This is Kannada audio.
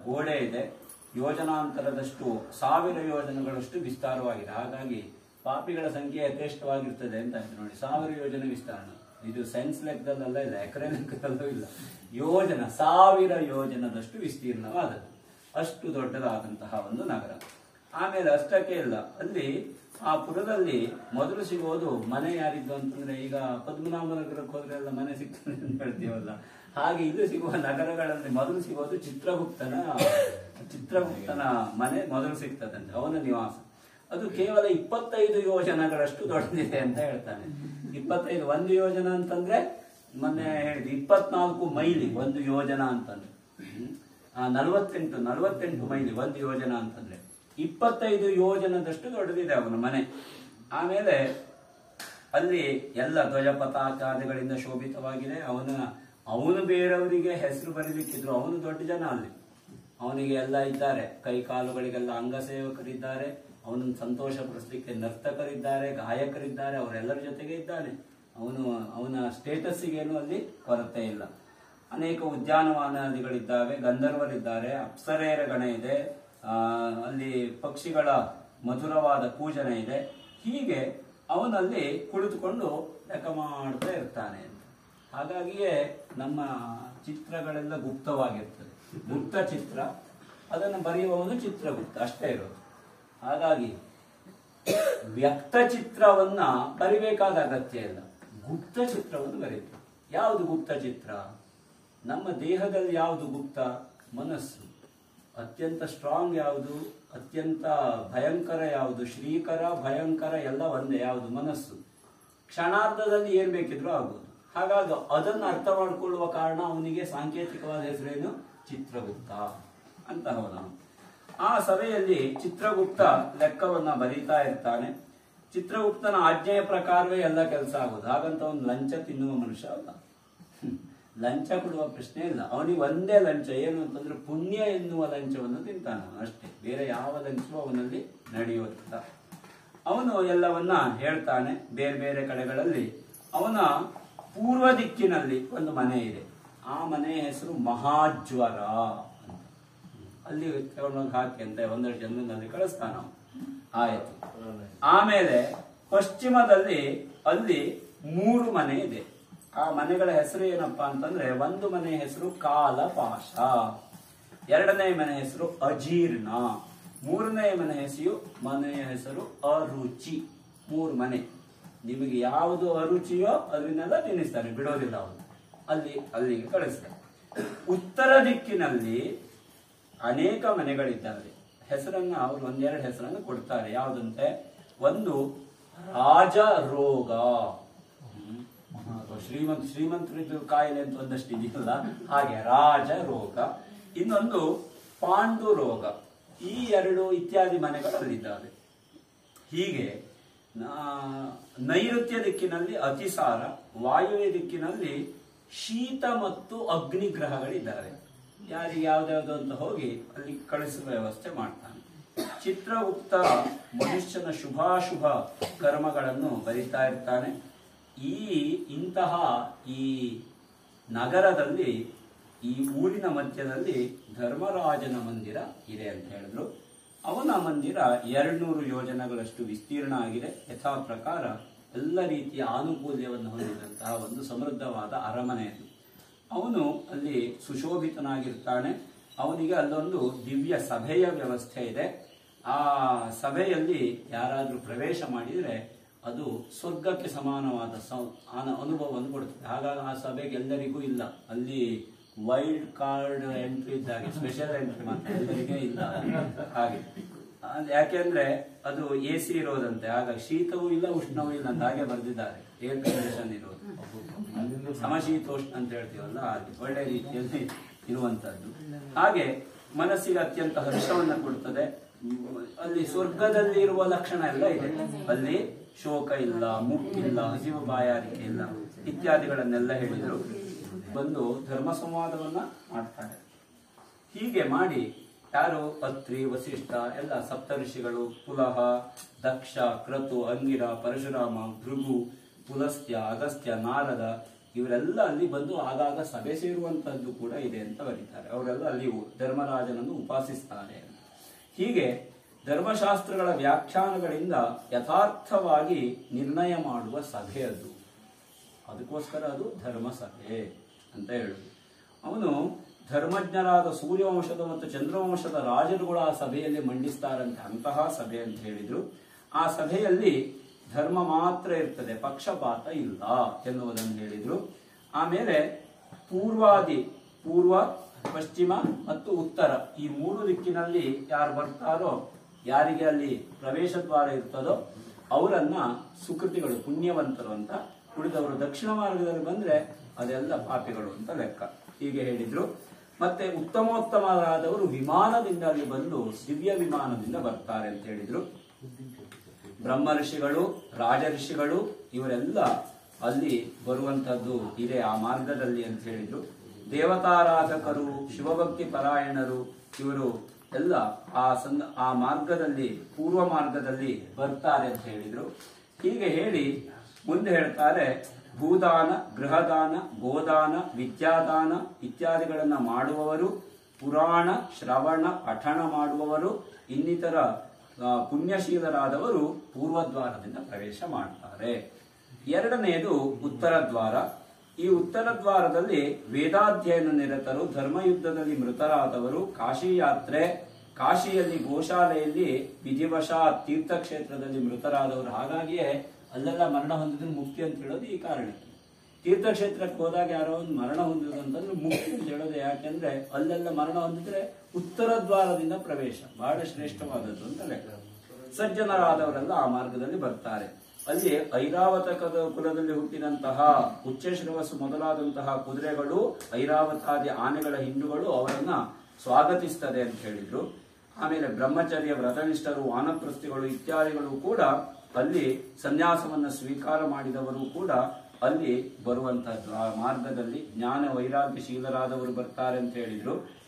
ಗೋಡೆ ಇದೆ ಯೋಜನಾಂತರದಷ್ಟು ಸಾವಿರ ಯೋಜನೆಗಳಷ್ಟು ವಿಸ್ತಾರವಾಗಿದೆ ಹಾಗಾಗಿ ಪಾಪಿಗಳ ಸಂಖ್ಯೆ ಯಥೇಷ್ಟವಾಗಿರ್ತದೆ ಅಂತ ಆಯ್ತು ನೋಡಿ ಸಾವಿರ ಯೋಜನೆ ವಿಸ್ತಾರ ಇದು ಸೈನ್ಸ್ ಲೆಕ್ಕದಲ್ಲ ಇಲ್ಲ ಎಕರೆ ಲೆಕ್ಕದಲ್ಲೂ ಇಲ್ಲ ಯೋಜನ ಸಾವಿರ ಯೋಜನದಷ್ಟು ವಿಸ್ತೀರ್ಣವಾದದ್ದು ಅಷ್ಟು ದೊಡ್ಡದಾದಂತಹ ಒಂದು ನಗರ ಆಮೇಲೆ ಅಷ್ಟಕ್ಕೆ ಇಲ್ಲ ಅಲ್ಲಿ ಆ ಪುರದಲ್ಲಿ ಮೊದಲು ಸಿಗೋದು ಮನೆ ಯಾರಿದ್ದು ಅಂತಂದ್ರೆ ಈಗ ಪದ್ಮನಾಭ ನಗರಕ್ಕೆ ಹೋದ್ರೆ ಎಲ್ಲ ಮನೆ ಸಿಗ್ತದೆ ಅಂತ ಹೇಳ್ತೀವಲ್ಲ ಹಾಗೆ ಇಲ್ಲಿ ಸಿಗುವ ನಗರಗಳಲ್ಲಿ ಮೊದಲು ಸಿಗೋದು ಚಿತ್ರಗುಪ್ತನ ಚಿತ್ರಗುಪ್ತನ ಮನೆ ಮೊದಲು ಸಿಗ್ತದಂತೆ ಅವನ ನಿವಾಸ ಅದು ಕೇವಲ ಇಪ್ಪತ್ತೈದು ಯೋಜನಗಳಷ್ಟು ದೊಡ್ಡದಿದೆ ಅಂತ ಹೇಳ್ತಾನೆ ಇಪ್ಪತ್ತೈದು ಒಂದು ಯೋಜನ ಅಂತಂದ್ರೆ ಮೊನ್ನೆ ಹೇಳಿದ ಇಪ್ಪತ್ನಾಲ್ಕು ಮೈಲಿ ಒಂದು ಯೋಜನ ಅಂತಂದ್ರೆ ಹ್ಮ್. ಆ, ನಲವತ್ತೆಂಟು ನಲವತ್ತೆಂಟು ಮೈಲಿ ಒಂದು ಯೋಜನ ಅಂತಂದ್ರೆ ಇಪ್ಪತ್ತೈದು ಯೋಜನದಷ್ಟು ದೊಡ್ಡದಿದೆ ಅವನ ಮನೆ ಆಮೇಲೆ ಅಲ್ಲಿ ಎಲ್ಲ ಧ್ವಜ ಪತಾಕಾದಿಗಳಿಂದ ಶೋಭಿತವಾಗಿದೆ ಅವನ ಅವನು ಬೇರೆಯವರಿಗೆ ಹೆಸರು ಬರೀಲಿಕ್ಕಿದ್ರು ಅವನು ದೊಡ್ಡ ಜನ ಅಲ್ಲಿ ಅವನಿಗೆ ಎಲ್ಲ ಇದ್ದಾರೆ ಕೈ ಕಾಲುಗಳಿಗೆಲ್ಲ ಅಂಗಸೇವಕರಿದ್ದಾರೆ ಅವನನ್ನು ಸಂತೋಷಪಡಿಸ್ಲಿಕ್ಕೆ ನರ್ತಕರಿದ್ದಾರೆ ಗಾಯಕರಿದ್ದಾರೆ ಅವರೆಲ್ಲರ ಜೊತೆಗೆ ಇದ್ದಾನೆ ಅವನು ಅವನ ಸ್ಟೇಟಸ್ಸಿಗೇನು ಅಲ್ಲಿ ಕೊರತೆ ಇಲ್ಲ ಅನೇಕ ಉದ್ಯಾನವನಗಳಿದ್ದಾವೆ ಗಂಧರ್ವರಿದ್ದಾರೆ ಅಪ್ಸರೇರ ಗಣ ಇದೆ ಆ, ಅಲ್ಲಿ ಪಕ್ಷಿಗಳ ಮಧುರವಾದ ಪೂಜನೆ ಇದೆ ಹೀಗೆ ಅವನಲ್ಲಿ ಕುಳಿತುಕೊಂಡು ಲೆಕ್ಕ ಮಾಡ್ತಾ ಇರ್ತಾನೆ ಅಂತ ಹಾಗಾಗಿಯೇ ನಮ್ಮ ಚಿತ್ರಗಳೆಲ್ಲ ಗುಪ್ತವಾಗಿರ್ತದೆ ಗುಪ್ತ ಚಿತ್ರ ಅದನ್ನು ಬರೆಯುವವನು ಚಿತ್ರಗುಪ್ತ ಅಷ್ಟೇ ಇರೋದು ಹಾಗಾಗಿ ವ್ಯಕ್ತ ಚಿತ್ರವನ್ನ ಬರಿಬೇಕಾದ ಅಗತ್ಯ ಇಲ್ಲ ಗುಪ್ತ ಚಿತ್ರವನ್ನು ಬರೀತು ಯಾವುದು ಗುಪ್ತ ಚಿತ್ರ ನಮ್ಮ ದೇಹದಲ್ಲಿ ಯಾವುದು ಗುಪ್ತ ಮನಸ್ಸು ಅತ್ಯಂತ ಸ್ಟ್ರಾಂಗ್ ಯಾವುದು ಅತ್ಯಂತ ಭಯಂಕರ ಯಾವುದು ಶ್ರೀಕರ ಭಯಂಕರ ಎಲ್ಲ ಒಂದೇ ಯಾವುದು ಮನಸ್ಸು ಕ್ಷಣಾರ್ಧದಲ್ಲಿ ಏನ್ ಬೇಕಿದ್ರೂ ಆಗ್ಬೋದು ಹಾಗಾಗಿ ಅದನ್ನು ಅರ್ಥ ಮಾಡಿಕೊಳ್ಳುವ ಕಾರಣ ಅವನಿಗೆ ಸಾಂಕೇತಿಕವಾದ ಹೆಸರೇನು ಚಿತ್ರಗುಪ್ತ ಅಂತ ಅವನು ಆ ಸಭೆಯಲ್ಲಿ ಚಿತ್ರಗುಪ್ತ ಲೆಕ್ಕವನ್ನ ಬರೀತಾ ಇರ್ತಾನೆ ಚಿತ್ರಗುಪ್ತನ ಆಜ್ಞೆಯ ಪ್ರಕಾರವೇ ಎಲ್ಲ ಕೆಲಸ ಆಗೋದು ಹಾಗಂತ ಅವನು ಲಂಚ ತಿನ್ನುವ ಮನುಷ್ಯ ಅಲ್ಲ ಹ್ಮ್. ಲಂಚ ಕೊಡುವ ಪ್ರಶ್ನೆ ಇಲ್ಲ ಅವನಿಗೆ ಒಂದೇ ಲಂಚ ಏನು ಅಂತಂದ್ರೆ ಪುಣ್ಯ ಎನ್ನುವ ಲಂಚವನ್ನು ತಿಂತಾನ ಅವನು ಅಷ್ಟೇ ಬೇರೆ ಯಾವ ಲಂಚವೂ ಅವನಲ್ಲಿ ನಡೆಯುವುದಿಲ್ಲ ಅವನು ಎಲ್ಲವನ್ನ ಹೇಳ್ತಾನೆ ಬೇರೆ ಬೇರೆ ಕಡೆಗಳಲ್ಲಿ ಅವನ ಪೂರ್ವ ದಿಕ್ಕಿನಲ್ಲಿ ಒಂದು ಮನೆ ಇದೆ ಆ ಮನೆಯ ಹೆಸರು ಮಹಾಜ್ವರ ಅಂತ ಅಲ್ಲಿ ತಗೊಂಡೋಗಿ ಹಾಕಿ ಅಂತ ಒಂದೆರಡು ಜನರಲ್ಲಿ ಕಳಿಸ್ತಾನ ಅವನು. ಆಯ್ತು ಆಮೇಲೆ ಪಶ್ಚಿಮದಲ್ಲಿ ಅಲ್ಲಿ ಮೂರು ಮನೆ ಇದೆ ಆ ಮನೆಗಳ ಹೆಸರು ಏನಪ್ಪಾ ಅಂತಂದ್ರೆ ಒಂದು ಮನೆ ಹೆಸರು ಕಾಲಪಾಶ ಎರಡನೇ ಮನೆ ಹೆಸರು ಅಜೀರ್ಣ ಮೂರನೇ ಮನೆ ಹೆಸರು ಮನೆಯ ಹೆಸರು ಅರುಚಿ ಮೂರು ಮನೆ ನಿಮಗೆ ಯಾವುದು ಅರುಚಿಯೋ ಅದನ್ನೆಲ್ಲ ತಿನ್ನಿಸ್ತಾನೆ ಬಿಡೋದಿಲ್ಲ ಅವನು ಅಲ್ಲಿ ಅಲ್ಲಿಗೆ ಕಳಿಸ್ತಾನೆ ಉತ್ತರ ದಿಕ್ಕಿನಲ್ಲಿ ಅನೇಕ ಮನೆಗಳಿದ್ದಾವೆ ಹೆಸರನ್ನ ಅವರು ಒಂದೆರಡು ಹೆಸರನ್ನು ಕೊಡ್ತಾರೆ ಯಾವುದಂತೆ ಒಂದು ರಾಜ ರೋಗ ಹ್ಮ್. ಶ್ರೀಮಂತ ಶ್ರೀಮಂತರಿದ್ದು ಕಾಯಿಲೆ ಅಂತ ಒಂದಷ್ಟು ಇದೆಯಲ್ಲ ಹಾಗೆ ರಾಜ ರೋಗ ಇನ್ನೊಂದು ಪಾಂಡು ರೋಗ ಈ ಎರಡು ಇತ್ಯಾದಿ ಮನೆಗಳಲ್ಲಿದ್ದಾವೆ ಹೀಗೆ ನಾ- ನೈಋತ್ಯ ದಿಕ್ಕಿನಲ್ಲಿ ಅತಿಸಾರ ವಾಯುವ್ಯ ದಿಕ್ಕಿನಲ್ಲಿ ಶೀತ ಮತ್ತು ಅಗ್ನಿ ಗ್ರಹಗಳಿದ್ದಾವೆ ಯಾರಿಗೆ ಯಾವ್ದಾವ್ದು ಅಂತ ಹೋಗಿ ಅಲ್ಲಿ ಕಳಿಸುವ ವ್ಯವಸ್ಥೆ ಮಾಡ್ತಾನೆ ಚಿತ್ರಗುಪ್ತ ಮನುಷ್ಯನ ಶುಭಾಶುಭ ಕರ್ಮಗಳನ್ನು ಬರಿತಾ ಇರ್ತಾನೆ ಈ ಇಂತಹ ಈ ನಗರದಲ್ಲಿ ಈ ಊರಿನ ಮಧ್ಯದಲ್ಲಿ ಧರ್ಮರಾಜನ ಮಂದಿರ ಇದೆ ಅಂತ ಹೇಳಿದ್ರು ಅವನ ಮಂದಿರ ಎರಡ್ನೂರು ಯೋಜನೆಗಳಷ್ಟು ವಿಸ್ತೀರ್ಣ ಆಗಿದೆ ಯಥಾ ಪ್ರಕಾರ ಎಲ್ಲ ರೀತಿಯ ಆನುಕೂಲ್ಯವನ್ನು ಹೊಂದಿದಂತಹ ಒಂದು ಸಮೃದ್ಧವಾದ ಅರಮನೆ ಅದು ಅವನು ಅಲ್ಲಿ ಸುಶೋಭಿತನಾಗಿರ್ತಾನೆ ಅವನಿಗೆ ಅಲ್ಲೊಂದು ದಿವ್ಯ ಸಭೆಯ ವ್ಯವಸ್ಥೆ ಇದೆ ಆ ಸಭೆಯಲ್ಲಿ ಯಾರಾದರೂ ಪ್ರವೇಶ ಮಾಡಿದರೆ ಅದು ಸ್ವರ್ಗಕ್ಕೆ ಸಮಾನವಾದ ಸ- ಆನ- ಅನುಭವವನ್ನು ಕೊಡುತ್ತದೆ ಹಾಗಾಗಿ ಆ ಸಭೆಗೆ ಎಲ್ಲರಿಗೂ ಇಲ್ಲ ಅಲ್ಲಿ ವೈಲ್ಡ್ ಕಾರ್ಡ್ ಎಂಟ್ರಿ ಇದ್ದಾಗೆ ಸ್ಪೆಷಲ್ ಎಂಟ್ರಿ ಮಾತ್ರ ಎಲ್ಲರಿಗೆ ಇಲ್ಲ ಹಾಗೆ ಅದ್ ಯಾಕೆಂದ್ರೆ ಅದು ಎ ಸಿ ಇರೋದಂತೆ ಹಾಗಾಗಿ ಶೀತವೂ ಇಲ್ಲ ಉಷ್ಣವೂ ಇಲ್ಲ ಅಂತ ಹಾಗೆ ಬರೆದಿದ್ದಾರೆ ಏರ್ ಕಂಡೀಷನ್ ಇರೋದು ಸಮಶೀತೋಷ್ಣ ಅಂತ ಹೇಳ್ತೀವಲ್ಲ ಹಾಗೆ ಒಳ್ಳೆ ರೀತಿಯಲ್ಲಿ ಇರುವಂತದ್ದು ಹಾಗೆ ಮನಸ್ಸಿಗೆ ಅತ್ಯಂತ ಹರ್ಷವನ್ನ ಕೊಡುತ್ತದೆ ಹ್ಮ್, ಅಲ್ಲಿ ಸ್ವರ್ಗದಲ್ಲಿ ಇರುವ ಲಕ್ಷಣ ಎಲ್ಲ ಇದೆ ಅಲ್ಲಿ ಶೋಕ ಇಲ್ಲ ಮುಪ್ಪಿಲ್ಲ ಹಸಿವು ಬಾಯಾರಿಕೆ ಇಲ್ಲ ಇತ್ಯಾದಿಗಳನ್ನೆಲ್ಲ ಹೇಳಿದ್ರು ಬಂದು ಧರ್ಮ ಸಂವಾದವನ್ನ ಮಾಡ್ತಾರೆ ಹೀಗೆ ಮಾಡಿ ಯಾರು ಅತ್ರಿ ವಸಿಷ್ಠ ಎಲ್ಲ ಸಪ್ತಋಷಿಗಳು ಪುಲಹ ದಕ್ಷ ಕ್ರತು ಅಂಗಿರ ಪರಶುರಾಮ ಭೃಗು ಪುಲಸ್ತ್ಯ ಅಗಸ್ತ್ಯ ನಾರದ ಇವರೆಲ್ಲ ಅಲ್ಲಿ ಬಂದು ಆಗಾಗ ಸಭೆ ಸೇರುವಂತದ್ದು ಕೂಡ ಇದೆ ಅಂತ ಬರೀತಾರೆ ಅವರೆಲ್ಲ ಅಲ್ಲಿ ಧರ್ಮರಾಜನನ್ನು ಉಪಾಸಿಸ್ತಾರೆ ಹೀಗೆ ಧರ್ಮಶಾಸ್ತ್ರಗಳ ವ್ಯಾಖ್ಯಾನಗಳಿಂದ ಯಥಾರ್ಥವಾಗಿ ನಿರ್ಣಯ ಮಾಡುವ ಸಭೆ ಅದು ಅದಕ್ಕೋಸ್ಕರ ಅದು ಧರ್ಮ ಸಭೆ ಅಂತ ಹೇಳುದು ಅವನು ಧರ್ಮಜ್ಞರಾದ ಸೂರ್ಯವಂಶದ ಮತ್ತು ಚಂದ್ರವಂಶದ ರಾಜರುಗಳು ಆ ಸಭೆಯಲ್ಲಿ ಮಂಡಿಸ್ತಾರಂತೆ ಅಂತಹ ಸಭೆ ಅಂತ ಹೇಳಿದ್ರು ಆ ಸಭೆಯಲ್ಲಿ ಧರ್ಮ ಮಾತ್ರ ಇರ್ತದೆ ಪಕ್ಷಪಾತ ಇಲ್ಲ ಎನ್ನುವುದನ್ನು ಹೇಳಿದ್ರು ಆಮೇಲೆ ಪೂರ್ವಾದಿ ಪೂರ್ವ ಪಶ್ಚಿಮ ಮತ್ತು ಉತ್ತರ ಈ ಮೂರು ದಿಕ್ಕಿನಲ್ಲಿ ಯಾರು ಬರ್ತಾರೋ ಯಾರಿಗೆ ಅಲ್ಲಿ ಪ್ರವೇಶ ದ್ವಾರ ಇರ್ತದೋ ಅವರನ್ನ ಸುಕೃತಿಗಳು ಪುಣ್ಯವಂತರು ಅಂತ ಉಳಿದವರು ದಕ್ಷಿಣ ಮಾರ್ಗದಲ್ಲಿ ಬಂದ್ರೆ ಅದೆಲ್ಲ ಪಾಪಿಗಳು ಅಂತ ಲೆಕ್ಕ ಹೀಗೆ ಹೇಳಿದ್ರು ಮತ್ತೆ ಉತ್ತಮೋತ್ತಮರಾದವರು ವಿಮಾನದಿಂದ ಅಲ್ಲಿ ಬಂದು ದಿವ್ಯ ವಿಮಾನದಿಂದ ಬರ್ತಾರೆ ಅಂತ ಹೇಳಿದ್ರು ಬ್ರಹ್ಮ ಋಷಿಗಳು ರಾಜ ಋಷಿಗಳು ಇವರೆಲ್ಲ ಅಲ್ಲಿ ಬರುವಂತದ್ದು ಇದೆ ಆ ಮಾರ್ಗದಲ್ಲಿ ಅಂತ ಹೇಳಿದ್ರು ದೇವತಾರಾಧಕರು ಶಿವಭಕ್ತಿ ಪರಾಯಣರು ಇವರು ಎಲ್ಲ ಆ ಸಂದ ಆ ಮಾರ್ಗದಲ್ಲಿ ಪೂರ್ವ ಮಾರ್ಗದಲ್ಲಿ ಬರ್ತಾರೆ ಅಂತ ಹೇಳಿದ್ರು ಹೀಗೆ ಹೇಳಿ ಮುಂದೆ ಹೇಳ್ತಾರೆ ಭೂದಾನ ಗೃಹದಾನ ಗೋದಾನ ವಿದ್ಯಾದಾನ ಇತ್ಯಾದಿಗಳನ್ನ ಮಾಡುವವರು ಪುರಾಣ ಶ್ರವಣ ಪಠಣ ಮಾಡುವವರು ಇನ್ನಿತರ ಆ, ಪುಣ್ಯಶೀಲರಾದವರು ಪೂರ್ವದ್ವಾರದಿಂದ ಪ್ರವೇಶ ಮಾಡ್ತಾರೆ ಎರಡನೆಯದು ಉತ್ತರ ದ್ವಾರ ಈ ಉತ್ತರ ದ್ವಾರದಲ್ಲಿ ವೇದಾಧ್ಯಯನ ನಿರತರು ಧರ್ಮಯುದ್ಧದಲ್ಲಿ ಮೃತರಾದವರು ಕಾಶಿ ಯಾತ್ರೆ ಕಾಶಿಯಲ್ಲಿ ಗೋಶಾಲೆಯಲ್ಲಿ ವಿಧಿವಶಾತ್ ತೀರ್ಥಕ್ಷೇತ್ರದಲ್ಲಿ ಮೃತರಾದವರು ಹಾಗಾಗಿಯೇ ಅಲ್ಲೆಲ್ಲ ಮರಣ ಹೊಂದಿದ್ರೆ ಮುಕ್ತಿ ಅಂತ ಹೇಳೋದು ಈ ಕಾರಣಕ್ಕೆ ತೀರ್ಥಕ್ಷೇತ್ರಕ್ಕೆ ಹೋದಾಗ ಯಾರೋ ಒಂದು ಮರಣ ಹೊಂದಿದ್ರು ಅಂತಂದ್ರೆ ಮುಕ್ತಿ ಅಂತ ಹೇಳೋದು ಯಾಕೆಂದ್ರೆ ಅಲ್ಲೆಲ್ಲ ಮರಣ ಹೊಂದಿದ್ರೆ ಉತ್ತರ ದ್ವಾರದಿಂದ ಪ್ರವೇಶ ಬಹಳ ಶ್ರೇಷ್ಠವಾದದ್ದು ಅಂತ ಲೆಕ್ಕ ಸಜ್ಜನರಾದವರೆಲ್ಲ ಆ ಮಾರ್ಗದಲ್ಲಿ ಬರ್ತಾರೆ ಅಲ್ಲಿ ಐರಾವತ ಕದ- ಕುಲದಲ್ಲಿ ಹುಟ್ಟಿದಂತಹ ಉಚ್ಚಶ್ರವಸ್ಸು ಮೊದಲಾದಂತಹ ಕುದುರೆಗಳು ಐರಾವತಾದಿ ಆನೆಗಳ ಹಿಂಡುಗಳು ಅವರನ್ನ ಸ್ವಾಗತಿಸ್ತದೆ ಅಂತ ಹೇಳಿದ್ರು ಆಮೇಲೆ ಬ್ರಹ್ಮಚರ್ಯ ವ್ರತನಿಷ್ಠರು ವಾನಪ್ರಸ್ಥಿಗಳು ಇತ್ಯಾದಿಗಳು ಕೂಡ ಅಲ್ಲಿ ಸನ್ಯಾಸವನ್ನ ಸ್ವೀಕಾರ ಮಾಡಿದವರು ಕೂಡ ಅಲ್ಲಿ ಬರುವಂತಹದ್ದು ಆ ಮಾರ್ಗದಲ್ಲಿ ಜ್ಞಾನ ವೈರಾಗ್ಯಶೀಲರಾದವರು ಬರ್ತಾರೆ ಅಂತ ಹೇಳಿದ್ರು